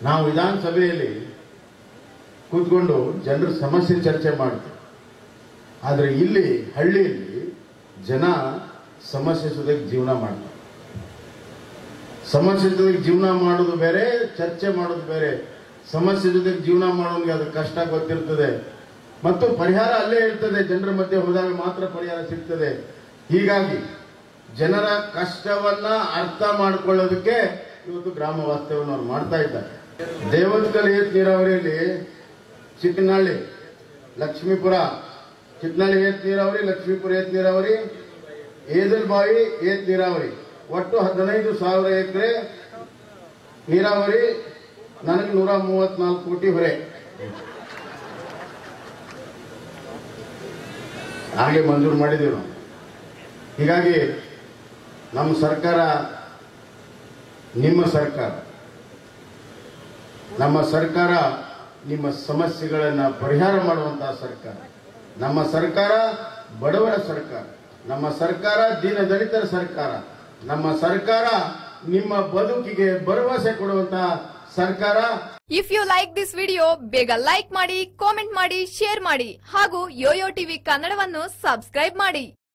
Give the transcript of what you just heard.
ನಾವು ವಿಧಾನಸಭೆಯಲ್ಲಿ ಕೂತ್ಕೊಂಡು ಜನರ ಸಮಸ್ಯೆ ಚರ್ಚೆ ಮಾಡ್ತೀವಿ ಆದರೆ ಇಲ್ಲಿ ಹಳ್ಳಿಯಲ್ಲಿ ಜನ ಸಮಸ್ಯೆ ಜೊತೆಗೆ ಜೀವನ ಮಾಡ್ತಾರೆ ಸಮಸ್ಯೆ ಜೊತೆಗೆ ಜೀವನ ಮಾಡೋದು ಬೇರೆ ಚರ್ಚೆ ಮಾಡೋದು ಬೇರೆ ಸಮಸ್ಯೆ ಜೊತೆಗೆ ಜೀವನ ಮಾಡೋನ್ಗೆ ಅದು ಕಷ್ಟ ಗೊತ್ತಿರ್ತದೆ ಮತ್ತು ಪರಿಹಾರ ಅಲ್ಲೇ ಇರ್ತದೆ ಜನರ ಮಧ್ಯೆ ಹೋದಾಗ ಮಾತ್ರ ಪರಿಹಾರ ಸಿಗ್ತದೆ ಹೀಗಾಗಿ ಜನರ ಕಷ್ಟವನ್ನ ಅರ್ಥ ಮಾಡ್ಕೊಳ್ಳೋದಕ್ಕೆ ಇವತ್ತು ಗ್ರಾಮ ವಾಸ್ತವ್ಯವನ್ನು ಅವ್ರು ಮಾಡ್ತಾ ಇದ್ದಾರೆ ದೇವತ್ಕಲ್ ಏತ್ ನೀರಾವರಿಯಲ್ಲಿ ಚಿಕ್ಕನಹಳ್ಳಿ ಲಕ್ಷ್ಮೀಪುರ ಚಿಕ್ಕನಹಳ್ಳಿ ಏತ್ ನೀರಾವರಿ ಲಕ್ಷ್ಮೀಪುರ ಏತ್ ನೀರಾವರಿ ಏದಲ್ಬಾವಿ ಏತ್ ನೀರಾವರಿ ಒಟ್ಟು ಹದಿನೈದು ಸಾವಿರ ಎಕರೆ ನೀರಾವರಿ ನನಗೆ ನೂರ ಮೂವತ್ನಾಲ್ಕು ಕೋಟಿ ಹೊರೆ ಹಾಗೆ ಮಂಜೂರು ಮಾಡಿದ್ದೀವಿ ನಾವು ಹೀಗಾಗಿ ನಮ್ಮ ಸರ್ಕಾರ ನಿಮ್ಮ ಸರ್ಕಾರ ನಮ್ಮ ಸರ್ಕಾರ ನಿಮ್ಮ ಸಮಸ್ಯೆಗಳನ್ನು ಪರಿಹಾರ ಮಾಡುವಂತಹ ಸರ್ಕಾರ ನಮ್ಮ ಸರ್ಕಾರ ಬಡವರ ಸರ್ಕಾರ ನಮ್ಮ ಸರ್ಕಾರ ದೀನ ದಲಿತರ ಸರ್ಕಾರ ನಮ್ಮ ಸರ್ಕಾರ ನಿಮ್ಮ ಬದುಕಿಗೆ ಭರವಸೆ ಕೊಡುವಂತಹ ಸರ್ಕಾರ if you like this video ಬೇಗ ಲೈಕ್ ಮಾಡಿ ಕಾಮೆಂಟ್ ಮಾಡಿ ಶೇರ್ ಮಾಡಿ ಹಾಗೂ ಯೋಯೋ ಟಿವಿ ಕನ್ನಡವನ್ನು ಸಬ್ಸ್ಕ್ರೈಬ್ ಮಾಡಿ